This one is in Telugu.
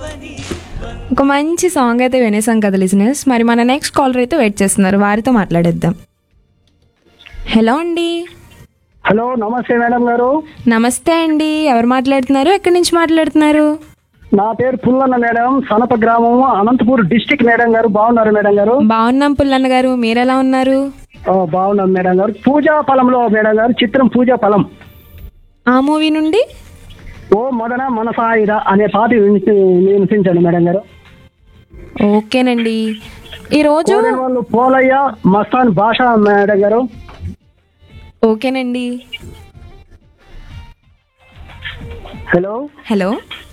ఒక మంచి సాంగ్ అయితే వినేసాం కదా లిజినెస్ మరి మన నెక్స్ట్ కాలర్ అయితే వెయిట్ చేస్తున్నారు వారితో మాట్లాడేద్దాం హలో అండి హలో నమస్తే మేడం గారు నమస్తే అండి ఎవరు మాట్లాడుతున్నారు ఎక్కడి నుంచి మాట్లాడుతున్నారు నా పేరు పుల్లన్న మేడం సనప గ్రామం అనంతపూర్ డిస్టిక్ మేడం గారు బాగున్నారు మేడం గారు బాగున్నాం పుల్లన్న గారు మీరు ఎలా ఉన్నారు ఓ, బాగున్నాం మేడం గారు పూజా ఫలంలో మేడం గారు చిత్రం పూజా ఫలం ఆ మూవీ నుండి ఓ మదన మనసాయిర అనే పాట వినిపి- వినిపించండి మేడం గారు ఓకేనండి ఈరోజు కోరే వాళ్ళు పోలయ్య మస్తాన్ భాష మేడం గారు ఓకేనండి హలో హలో